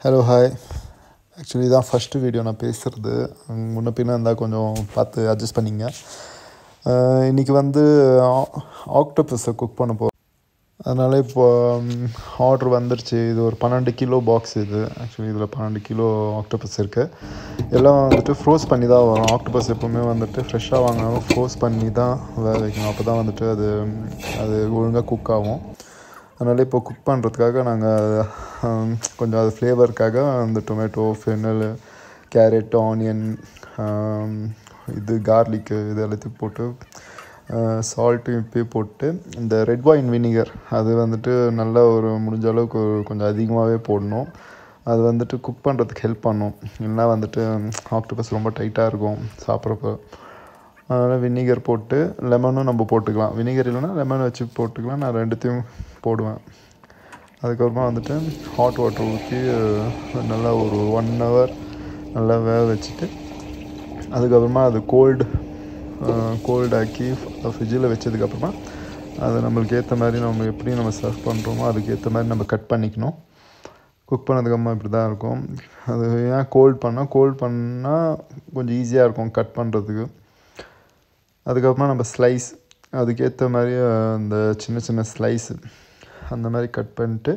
hello hi actually இதான் first video நான் பேசுகிறது முன்ன பின்ன இருந்தால் கொஞ்சம் பார்த்து அட்ஜஸ்ட் பண்ணிங்க இன்றைக்கி வந்து ஆக்டோபஸை குக் பண்ண போகிறோம் அதனால் இப்போ ஆர்டர் வந்துருச்சு இது ஒரு பன்னெண்டு கிலோ பாக்ஸ் இது ஆக்சுவலி இதில் பன்னெண்டு கிலோ ஆக்டோபஸ் இருக்குது எல்லாம் வந்துட்டு ஃப்ரோஸ் பண்ணி தான் வரும் ஆக்டோபஸ் எப்போவுமே வந்துட்டு ஃப்ரெஷ்ஷாக வாங்கினாலும் ஃப்ரோஸ் பண்ணி தான் வேக வைக்கணும் அப்போ தான் வந்துட்டு அது அது ஒழுங்காக குக் ஆகும் அதனால் இப்போ குக் பண்ணுறதுக்காக நாங்கள் கொஞ்சம் அது ஃப்ளேவருக்காக அந்த டொமேட்டோ ஃபெனல் கேரட் ஆனியன் இது கார்லிக்கு இது எல்லாத்தையும் போட்டு சால்ட்டு இப்போயே போட்டு இந்த ரெட் ஒயின் வினிகர் அது வந்துட்டு நல்லா ஒரு முடிஞ்ச அளவுக்கு கொஞ்சம் அதிகமாகவே போடணும் அது வந்துட்டு குக் பண்ணுறதுக்கு ஹெல்ப் பண்ணும் இல்லைனா வந்துட்டு ஆக்டோபஸ் ரொம்ப டைட்டாக இருக்கும் சாப்பிட்றப்ப அதனால் வினிகர் போட்டு லெமனும் நம்ம போட்டுக்கலாம் வினிகர் இல்லைனா லெமன் வச்சு போட்டுக்கலாம் நான் ரெண்டுத்தையும் போடுவேன் அதுக்கப்புறமா வந்துட்டு ஹாட் வாட்டர் ஊற்றி நல்லா ஒரு ஒன் ஹவர் நல்லா வேக வச்சுட்டு அதுக்கப்புறமா அது கோல்டு கோல்டாக்கி ஃப்ரிட்ஜில் வச்சதுக்கப்புறமா அது நம்மளுக்கு ஏற்ற மாதிரி நம்ம எப்படி நம்ம சர்வ் பண்ணுறோமோ அதுக்கு ஏற்ற மாதிரி நம்ம கட் பண்ணிக்கணும் குக் பண்ணதுக்கப்புறமா இப்படி தான் இருக்கும் அது ஏன் கோல்ட் பண்ணால் கோல்ட் பண்ணால் கொஞ்சம் ஈஸியாக இருக்கும் கட் பண்ணுறதுக்கு அதுக்கப்புறமா நம்ம ஸ்லைஸ் அதுக்கேற்ற மாதிரி அந்த சின்ன சின்ன ஸ்லைஸு அந்த மாதிரி கட் பண்ணிட்டு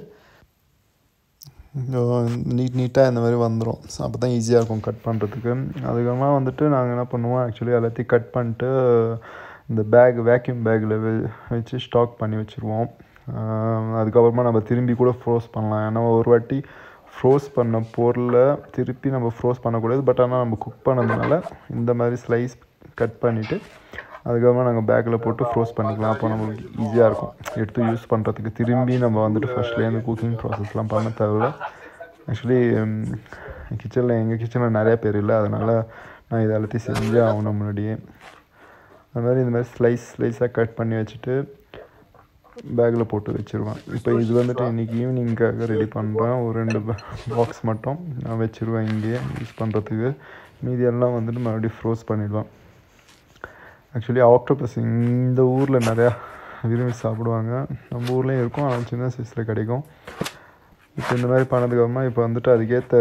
நீட் நீட்டாக இந்த மாதிரி வந்துடும் ஸோ அப்போ தான் ஈஸியாக இருக்கும் கட் பண்ணுறதுக்கு அதுக்கப்புறமா வந்துட்டு நாங்கள் என்ன பண்ணுவோம் ஆக்சுவலி எல்லாத்தையும் கட் பண்ணிட்டு இந்த பேக் வேக்யூம் பேக்கில் வச்சு ஸ்டாக் பண்ணி வச்சுருவோம் அதுக்கப்புறமா நம்ம திரும்பி கூட ஃப்ரோஸ் பண்ணலாம் ஏன்னா ஒரு வாட்டி ஃப்ரோஸ் பண்ண பொருளை திருப்பி நம்ம ஃப்ரோஸ் பண்ணக்கூடாது பட் ஆனால் நம்ம குக் பண்ணதுனால இந்த மாதிரி ஸ்லைஸ் கட் பண்ணிவிட்டு அதுக்கப்புறமா நாங்கள் பேக்கில் போட்டு ஃப்ரோஸ் பண்ணிக்கலாம் அப்போ நம்மளுக்கு ஈஸியாக இருக்கும் எடுத்து யூஸ் பண்ணுறதுக்கு திரும்பி நம்ம வந்துட்டு ஃபஸ்ட்லேருந்து குக்கிங் ப்ராசஸ்லாம் பண்ண தேவையில்ல ஆக்சுவலி கிச்சனில் எங்கள் கிச்சனில் நிறையா பேர் இல்லை அதனால் நான் இதை எல்லாத்தையும் செஞ்சே ஆகணும் முன்னாடியே அது மாதிரி இந்த மாதிரி ஸ்லைஸ் ஸ்லைஸாக கட் பண்ணி வச்சுட்டு பேக்கில் போட்டு வச்சுருவேன் இப்போ இது வந்துட்டு இன்றைக்கி ஈவினிங்காக ரெடி பண்ணுறேன் ஒரு ரெண்டு பாக்ஸ் மட்டும் நான் வச்சுருவேன் இங்கேயே யூஸ் பண்ணுறதுக்கு மீதி எல்லாம் வந்துட்டு மறுபடியும் ஃப்ரோஸ் பண்ணிடுவேன் ஆக்சுவலி ஆக்டோபஸ் இந்த ஊரில் நிறையா விரும்பி சாப்பிடுவாங்க நம்ம ஊர்லேயும் இருக்கும் ஆனால் சின்ன சைஸில் கிடைக்கும் இப்போ இந்த மாதிரி பண்ணதுக்கப்புறமா இப்போ வந்துட்டு அதுக்கேற்ற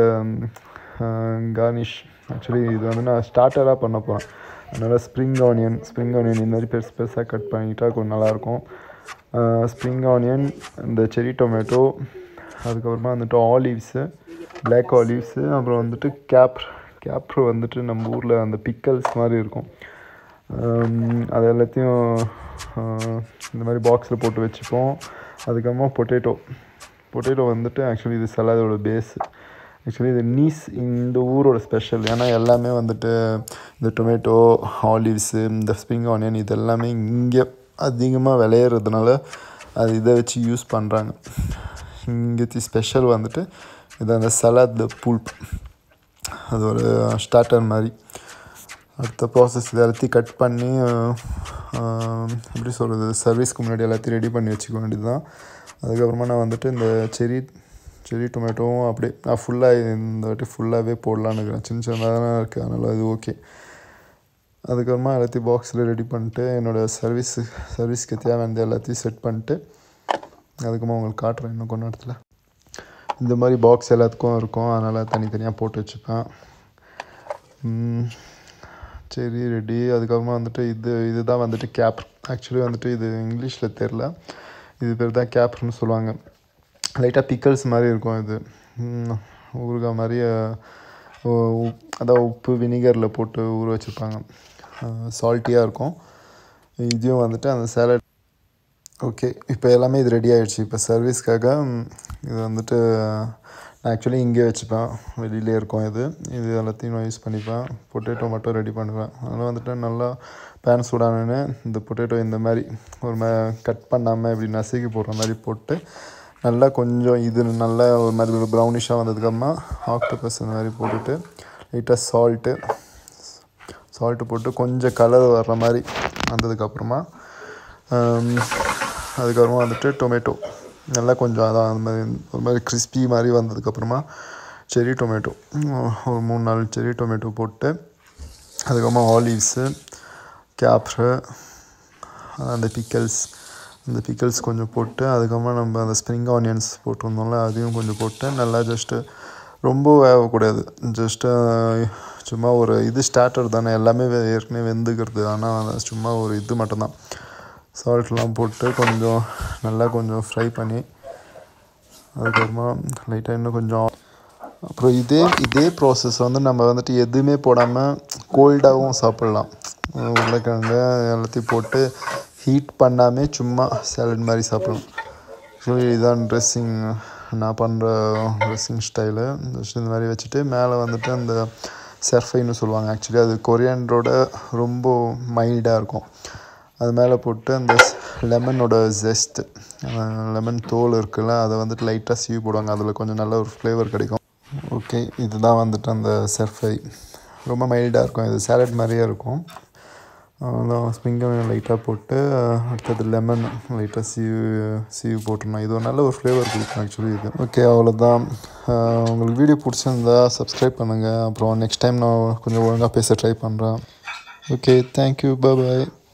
கார்னிஷ் ஆக்சுவலி இது வந்து நான் ஸ்டார்டராக பண்ண போகிறேன் அதனால் ஸ்ப்ரிங் ஆனியன் ஸ்ப்ரிங் ஆனியன் இந்த மாதிரி பெருசு பெருசாக கட் பண்ணிட்டா கொஞ்சம் நல்லாயிருக்கும் ஸ்ப்ரிங் ஆனியன் இந்த செரி டொமேட்டோ அதுக்கப்புறமா வந்துட்டு ஆலிவ்ஸு பிளாக் ஆலிவ்ஸு அப்புறம் வந்துட்டு கேப் கேப்ரு வந்துட்டு நம்ம ஊரில் அந்த பிக்கல்ஸ் மாதிரி இருக்கும் அது எல்லாத்தையும் இந்த மாதிரி பாக்ஸில் போட்டு வச்சுப்போம் அதுக்கப்புறமா பொட்டேட்டோ பொட்டேட்டோ வந்துட்டு ஆக்சுவலி இது சலாதோட பேஸு ஆக்சுவலி இது நீஸ் இந்த ஊரோட ஸ்பெஷல் ஏன்னா எல்லாமே வந்துட்டு இந்த டொமேட்டோ ஆலிவ்ஸு இந்த ஸ்ப்ரிங் ஆனியன் இது எல்லாமே இங்கே அதிகமாக விளையிறதுனால அது இதை வச்சு யூஸ் பண்ணுறாங்க இங்கே ஸ்பெஷல் வந்துட்டு இது அந்த சலாத் புல்ப் அது ஒரு ஸ்டார்டர் மாதிரி அடுத்த ப்ராசஸ் இது எல்லாத்தையும் கட் பண்ணி எப்படி சொல்கிறது சர்வீஸ்க்கு முன்னாடி எல்லாத்தையும் ரெடி பண்ணி வச்சுக்க வேண்டியது தான் அதுக்கப்புறமா நான் வந்துட்டு இந்த செரி செரி டொமேட்டோவும் அப்படியே நான் ஃபுல்லாக இந்த வாட்டி ஃபுல்லாகவே போடலான்னு இருக்கிறேன் சின்ன சின்னதாக தானே இருக்குது அதனால் அது ஓகே அதுக்கப்புறமா எல்லாத்தையும் பாக்ஸில் ரெடி பண்ணிட்டு என்னோடய சர்வீஸ் சர்வீஸ்க்கு தேவையானது எல்லாத்தையும் செட் பண்ணிட்டு அதுக்கப்புறமா உங்களுக்கு காட்டுறேன் இன்னும் கொஞ்ச நேரத்தில் இந்த மாதிரி பாக்ஸ் எல்லாத்துக்கும் இருக்கும் அதனால் தனித்தனியாக போட்டு வச்சுப்பேன் சரி ரெடி அதுக்கப்புறமா வந்துட்டு இது இதுதான் வந்துட்டு கேப் ஆக்சுவலி வந்துட்டு இது இங்கிலீஷில் தெரில இது பேர் தான் கேப்னு சொல்லுவாங்க லைட்டாக பிக்கல்ஸ் மாதிரி இருக்கும் இது ஊறுகாய் மாதிரி அதான் உப்பு வினிகரில் போட்டு ஊற வச்சுருப்பாங்க சால்ட்டியாக இருக்கும் இதையும் வந்துட்டு அந்த சேலட் ஓகே இப்போ எல்லாமே இது ரெடி ஆகிடுச்சு இப்போ சர்வீஸ்க்காக இது வந்துட்டு நான் ஆக்சுவலி இங்கே வச்சுப்பேன் வெளியிலே இருக்கும் இது இது எல்லாத்தையும் நான் யூஸ் பண்ணிப்பேன் பொட்டேட்டோ மட்டும் ரெடி பண்ணுவேன் அதனால் வந்துட்டு நல்லா பேன் சூடானு இந்த பொட்டேட்டோ இந்த மாதிரி ஒரு மே கட் பண்ணாமல் இப்படி நசுக்கி போடுற மாதிரி போட்டு நல்லா கொஞ்சம் இது நல்லா ஒரு மாதிரி ஒரு ப்ரௌனிஷாக வந்ததுக்கப்புறமா ஆக்டோபஸ் இந்த மாதிரி போட்டுட்டு லைட்டாக சால்ட்டு சால்ட்டு போட்டு கொஞ்சம் கலர் வர்ற மாதிரி வந்ததுக்கப்புறமா அதுக்கப்புறமா வந்துட்டு டொமேட்டோ நல்லா கொஞ்சம் அதான் அந்த மாதிரி ஒரு மாதிரி கிறிஸ்பி மாதிரி வந்ததுக்கப்புறமா செரி டொமேட்டோ ஒரு மூணு நாலு செரி டொமேட்டோ போட்டு அதுக்கப்புறமா ஆலிவ்ஸு கேப்ரு அந்த பிக்கல்ஸ் அந்த பிக்கல்ஸ் கொஞ்சம் போட்டு அதுக்கப்புறமா நம்ம அந்த ஸ்ப்ரிங் ஆனியன்ஸ் போட்டிருந்தோம்ல அதையும் கொஞ்சம் போட்டு நல்லா ஜஸ்ட்டு ரொம்ப வேகக்கூடாது ஜஸ்ட்டு சும்மா ஒரு இது ஸ்டார்டர் தானே எல்லாமே வே- ஏற்கனவே வெந்துக்கிறது ஆனால் சும்மா ஒரு இது மட்டும்தான் சால்ட்லாம் போட்டு கொஞ்சம் நல்லா கொஞ்சம் ஃப்ரை பண்ணி அதுக்கப்புறமா லைட்டாக இன்னும் கொஞ்சம் அப்புறம் இதே இதே ப்ராசஸ் வந்து நம்ம வந்துட்டு எதுவுமே போடாமல் கோல்டாகவும் சாப்பிட்லாம் உருளைக்கிழங்கு எல்லாத்தையும் போட்டு ஹீட் பண்ணாமே சும்மா சாலட் மாதிரி சாப்பிடலாம் ஆக்சுவலி இதான் ட்ரெஸ்ஸிங் நான் பண்ணுற ட்ரெஸ்ஸிங் ஸ்டைலு ஜஸ்ட் இந்த மாதிரி வச்சுட்டு மேலே வந்துட்டு அந்த சர்ஃபைன்னு சொல்லுவாங்க ஆக்சுவலி அது கொரியாண்டரோட ரொம்ப மைல்டாக இருக்கும் அது மேலே போட்டு அந்த லெமனோட ஜெஸ்ட் லெமன் தோல் இருக்குல்ல அதை வந்துட்டு லைட்டாக சீவி போடுவாங்க அதில் கொஞ்சம் நல்ல ஒரு ஃப்ளேவர் கிடைக்கும் ஓகே இதுதான் வந்துட்டு அந்த சர்ஃபை ரொம்ப மைல்டாக இருக்கும் இது சாலட் மாதிரியே இருக்கும் அவ்வளோதான் ஸ்ப்ரிங்கை லைட்டாக போட்டு அடுத்தது லெமன் லைட்டாக சீவு சீவு போட்டுருணும் இது ஒரு நல்ல ஒரு ஃப்ளேவர் கொடுக்கும் ஆக்சுவலி இது ஓகே அவ்வளோதான் அஹ் உங்களுக்கு வீடியோ பிடிச்சிருந்தா சப்ஸ்கிரைப் பண்ணுங்கள் அப்புறம் நெக்ஸ்ட் டைம் நான் கொஞ்சம் ஒழுங்காக பேச ட்ரை பண்ணுறேன் ஓகே தேங்க்யூ பாய்